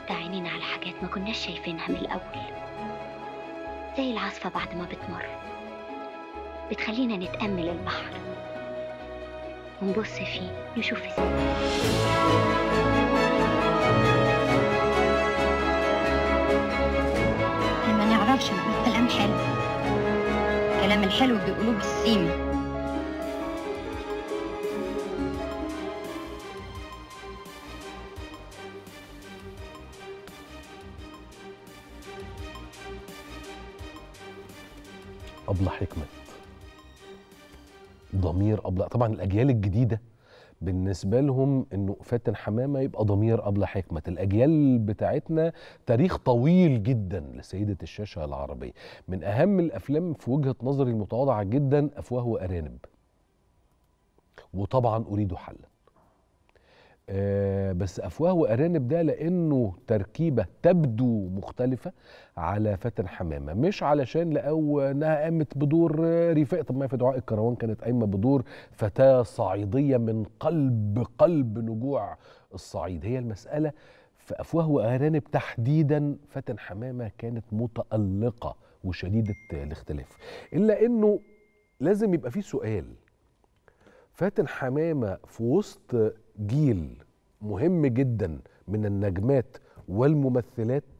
بنفتح عينينا على حاجات ما كناش شايفينها من الأول زي العاصفة بعد ما بتمر بتخلينا نتأمل البحر ونبص فيه نشوف السماء احنا ما نعرفش نقول كلام حلو الكلام الحلو بيقولوه بالسيمة أبلة حكمت ضمير أبلة طبعا الأجيال الجديدة بالنسبة لهم إنه فاتن حمامة يبقى ضمير أبلة حكمت الأجيال بتاعتنا تاريخ طويل جدا لسيدة الشاشة العربية من أهم الأفلام في وجهة نظري المتواضعة جدا أفواه وأرانب وطبعا أريد حلا آه بس أفواه وأرانب ده لأنه تركيبة تبدو مختلفة على فاتن حمامة مش علشان لقوا إنها قامت بدور آه، رفاق طب ما في دعاء الكروان كانت قايمة بدور فتاة صعيدية من قلب قلب نجوع الصعيد هي المسألة في أفواه وأرانب تحديدا فاتن حمامة كانت متألقة وشديدة الاختلاف إلا إنه لازم يبقى في سؤال فاتن حمامة في وسط جيل مهم جدا من النجمات والممثلات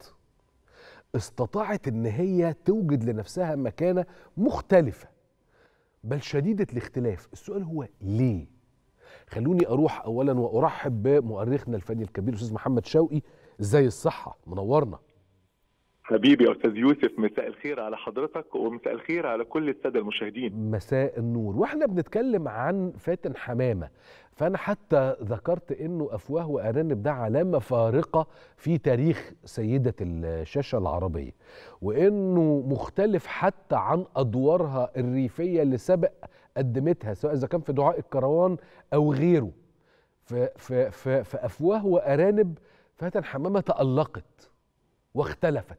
استطاعت ان هي توجد لنفسها مكانة مختلفة بل شديدة الاختلاف السؤال هو ليه خلوني اروح اولا وارحب بمؤرخنا الفني الكبير الاستاذ محمد شوقي ازاي الصحة منورنا حبيبي يا استاذ يوسف مساء الخير على حضرتك ومساء الخير على كل الساده المشاهدين مساء النور واحنا بنتكلم عن فاتن حمامة فأنا حتى ذكرت إنه أفواه وأرانب ده علامة فارقة في تاريخ سيدة الشاشة العربية وإنه مختلف حتى عن أدوارها الريفية اللي سبق قدمتها سواء إذا كان في دعاء الكروان أو غيره في, في, في, في أفواه وأرانب فاتن حمامة تألقت واختلفت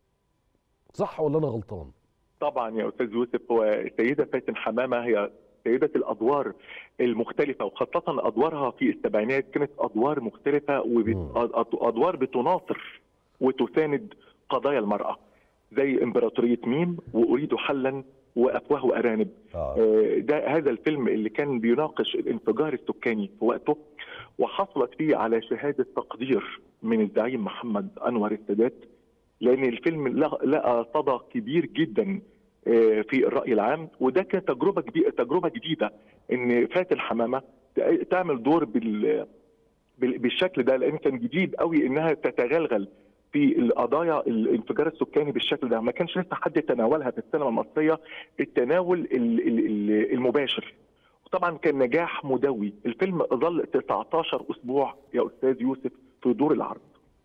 صح ولا أنا غلطان؟ طبعا يا استاذ يوسف هو السيده فاتن حمامه هي سيده الادوار المختلفه وخاصه ادوارها في السبعينات كانت ادوار مختلفه وادوار بتناصر وتساند قضايا المراه زي امبراطوريه ميم واريد حلا وافواه وارانب آه. آه، ده هذا الفيلم اللي كان بيناقش الانفجار السكاني في وقته وحصلت فيه على شهاده تقدير من الزعيم محمد انور السادات لان الفيلم لق- لقى صدى كبير جدا آه، في الراي العام وده كانت تجربه جديده تجربه جديده ان فاتن حمامه ت- تعمل دور بال بال- بالشكل ده لان كان جديد قوي انها تتغلغل في القضايا الانفجار السكاني بالشكل ده ما كانش لسه حد تناولها في السينما المصريه التناول ال- ال- ال- المباشر وطبعا كان نجاح مدوي الفيلم ظل 19 اسبوع يا استاذ يوسف في دور العرض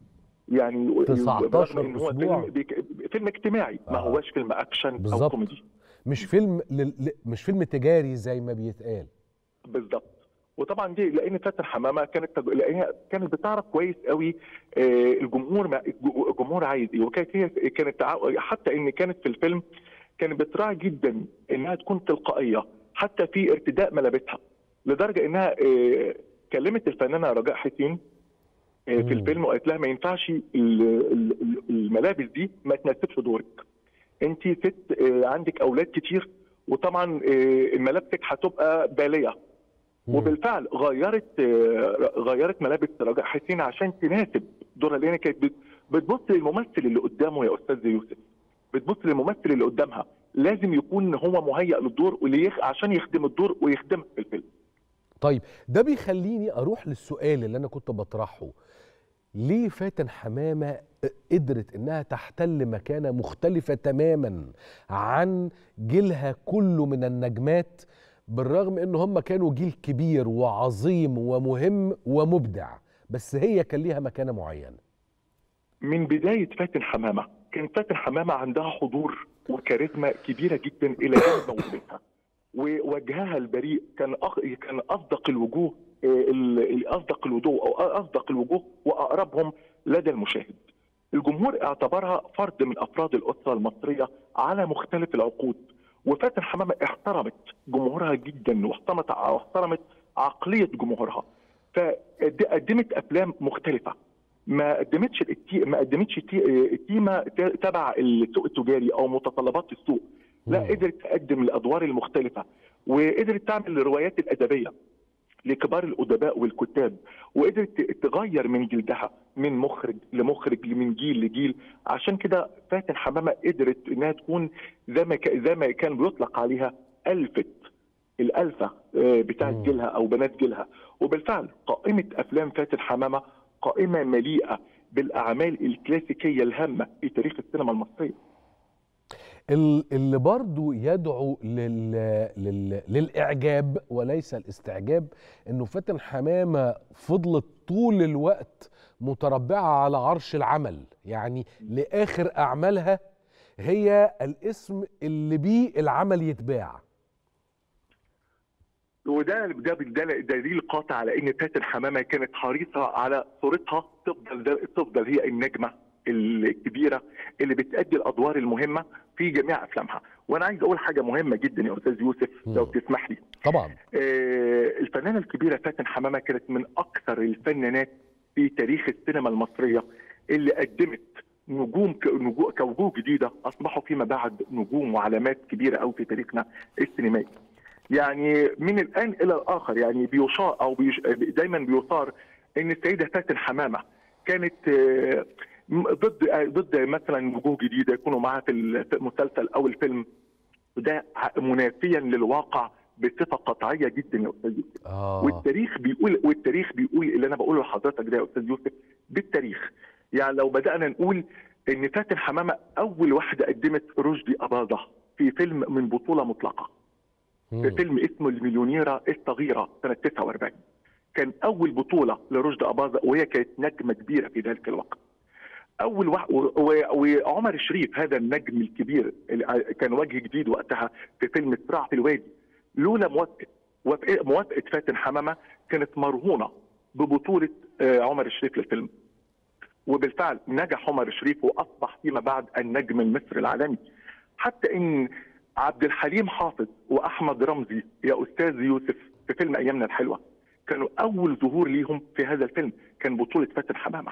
يعني 19 برغم إن هو أسبوع. فيلم, بيك- فيلم اجتماعي ما آه. هواش فيلم اكشن او بالظبط. كوميدي مش فيلم لل... ل- مش فيلم تجاري زي ما بيتقال بالظبط وطبعا دي لان فاتن حمامه كانت تج... لانها كانت بتعرف كويس قوي آه، الجمهور ما... الجمهور عايز ايه وكانت هي كانت تع- حتى ان كانت في الفيلم كانت بتراعي جدا انها تكون تلقائيه حتى في ارتداء ملابسها لدرجه انها آه، كلمت الفنانه رجاء حسين آه، مم. في الفيلم وقالت لها ما ينفعش ال- ال- ال- الملابس دي ما تناسبش دورك انت ست آه، عندك اولاد كتير وطبعا آه، ملابسك هتبقى باليه مم. وبالفعل غيرت آه، غيرت ملابس رجاء حسين عشان تناسب دورها لان كانت بت- بتبص للممثل اللي قدامه يا استاذ يوسف بتبص للممثل اللي قدامها لازم يكون هو مهيأ للدور واللي يخ... عشان يخدم الدور ويخدمها في الفيلم طيب ده بيخليني اروح للسؤال اللي انا كنت بطرحه ليه فاتن حمامه قدرت انها تحتل مكانه مختلفه تماما عن جيلها كله من النجمات بالرغم ان هم كانوا جيل كبير وعظيم ومهم ومبدع بس هي كان ليها مكانه معينه من بدايه فاتن حمامه كان فاتن حمامه عندها حضور وكاريزما كبيره جدا الى جانب موهبتها ووجهها البريء كان أخ... كان اصدق الوجوه آه، ال- ال- اصدق الوجوه او اصدق الوجوه واقربهم لدى المشاهد. الجمهور اعتبرها فرد من افراد الاسره المصريه على مختلف العقود وفاتن حمامه احترمت جمهورها جدا واحترمت واحترمت عقليه جمهورها فقدمت افلام مختلفه ما قدمتش التي... ما قدمتش تي... تيمه ت- تبع السوق التجاري او متطلبات السوق لا مم. قدرت تقدم الادوار المختلفه وقدرت تعمل الروايات الادبيه لكبار الادباء والكتاب وقدرت ت- تغير من جلدها من مخرج لمخرج من جيل لجيل عشان كده فاتن حمامه قدرت انها تكون زي ما ك- زي ما كان بيطلق عليها الفت الالفه آه، بتاعت مم. جيلها او بنات جيلها وبالفعل قائمه افلام فاتن حمامه قائمه مليئه بالاعمال الكلاسيكيه الهامه في تاريخ السينما المصريه ال- اللي برضو يدعو لل... لل... للإعجاب وليس الاستعجاب إنه فاتن حمامة فضلت طول الوقت متربعة على عرش العمل يعني لآخر أعمالها هي الاسم اللي بيه العمل يتباع وده ده ده دليل قاطع على ان فاتن حمامه كانت حريصه على صورتها تفضل تفضل هي النجمه الكبيره اللي بتأدي الادوار المهمه في جميع افلامها وانا عايز اقول حاجه مهمه جدا يا استاذ يوسف لو مم. تسمح لي طبعا آه، الفنانه الكبيره فاتن حمامه كانت من اكثر الفنانات في تاريخ السينما المصريه اللي قدمت نجوم ك- نجو- كوجوه جديده اصبحوا فيما بعد نجوم وعلامات كبيره قوي في تاريخنا السينمائي. يعني من الان الى الاخر يعني بيشار او بيش دايما بيثار ان السيده فاتن حمامه كانت آه، م- ضد آه، ضد مثلا وجوه جديده يكونوا معاها في ال- في المسلسل او الفيلم وده ع- منافيا للواقع بصفه قطعيه جدا يا استاذ يوسف آه والتاريخ بيقول والتاريخ بيقول اللي انا بقوله لحضرتك ده يا استاذ يوسف بالتاريخ يعني لو بدانا نقول ان فاتن حمامه اول واحده قدمت رشدي اباظه في فيلم من بطوله مطلقه في مم. فيلم اسمه المليونيره الصغيره سنه 49 كان اول بطوله لرشدي اباظه وهي كانت نجمه كبيره في ذلك الوقت اول واحد و- و- وعمر الشريف هذا النجم الكبير اللي كان وجه جديد وقتها في فيلم صراع في الوادي لولا موافقه وافق- موافقه فاتن حمامه كانت مرهونه ببطوله آه، عمر الشريف للفيلم وبالفعل نجح عمر الشريف واصبح فيما بعد النجم المصري العالمي حتى ان عبد الحليم حافظ واحمد رمزي يا استاذ يوسف في فيلم ايامنا الحلوه كانوا اول ظهور ليهم في هذا الفيلم كان بطوله فاتن حمامه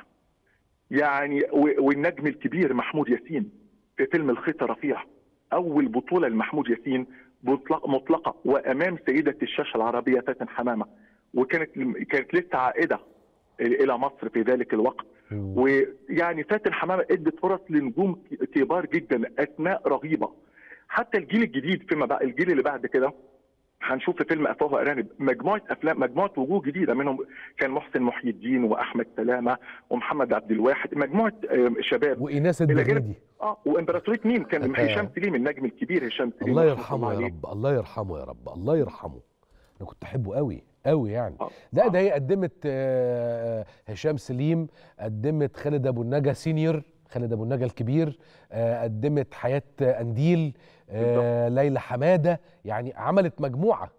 يعني و- والنجم الكبير محمود ياسين في فيلم الخيط رفيع اول بطوله لمحمود ياسين مطلق مطلقه وامام سيده الشاشه العربيه فاتن حمامه وكانت كانت لسه عائده الى مصر في ذلك الوقت مم. ويعني فاتن حمامه ادت فرص لنجوم كبار جدا اسماء رهيبه حتى الجيل الجديد فيما بقى الجيل اللي بعد كده هنشوف في فيلم افواه وارانب مجموعه افلام مجموعه وجوه جديده منهم كان محسن محي الدين واحمد سلامه ومحمد عبد الواحد مجموعه آه، شباب وإيناس إلى الدغيدي جانب اه وامبراطوريه مين كان هشام سليم النجم الكبير هشام سليم الله رحمة يرحمه يا عليه. رب الله يرحمه يا رب الله يرحمه انا كنت احبه قوي قوي يعني آه. لا آه. ده هي قدمت آه، هشام سليم قدمت خالد ابو النجا سينيور خالد ابو النجا الكبير آه، قدمت حياه انديل آه، ليلى حماده يعني عملت مجموعه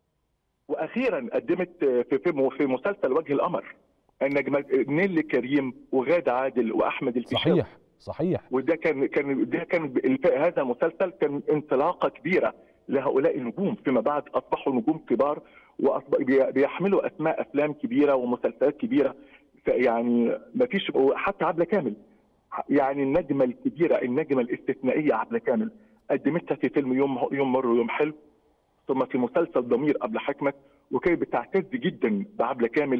واخيرا قدمت في فيلم في مسلسل وجه القمر النجمة نيلي كريم وغادة عادل واحمد الفيشاوي صحيح صحيح وده كان كان ده كان الف- هذا المسلسل كان انطلاقه كبيره لهؤلاء النجوم فيما بعد اصبحوا نجوم كبار وبيحملوا اسماء افلام كبيره ومسلسلات كبيره ف- يعني ما فيش حتى عبله كامل يعني النجمه الكبيره النجمه الاستثنائيه عبله كامل قدمتها في فيلم يوم يوم مر ويوم حلو ثم في مسلسل ضمير قبل حكمت وكانت بتعتز جدا بعبله كامل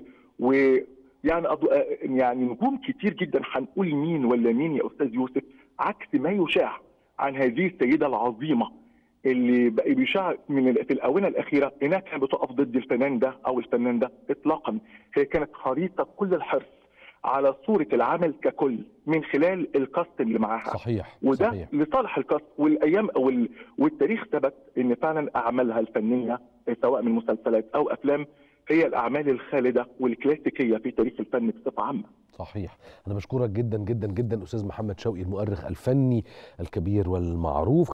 ويعني أضو... يعني نجوم كتير جدا هنقول مين ولا مين يا استاذ يوسف عكس ما يشاع عن هذه السيده العظيمه اللي بقى بيشاع من ال- في الاونه الاخيره انها كانت بتقف ضد الفنان ده او الفنان ده اطلاقا هي كانت حريصه كل الحرص على صوره العمل ككل من خلال الكاست اللي معاها صحيح وده صحيح لصالح الكاست والايام وال... والتاريخ ثبت ان فعلا اعمالها الفنيه سواء من مسلسلات او افلام هي الاعمال الخالده والكلاسيكيه في تاريخ الفن بصفه عامه صحيح انا بشكرك جدا جدا جدا استاذ محمد شوقي المؤرخ الفني الكبير والمعروف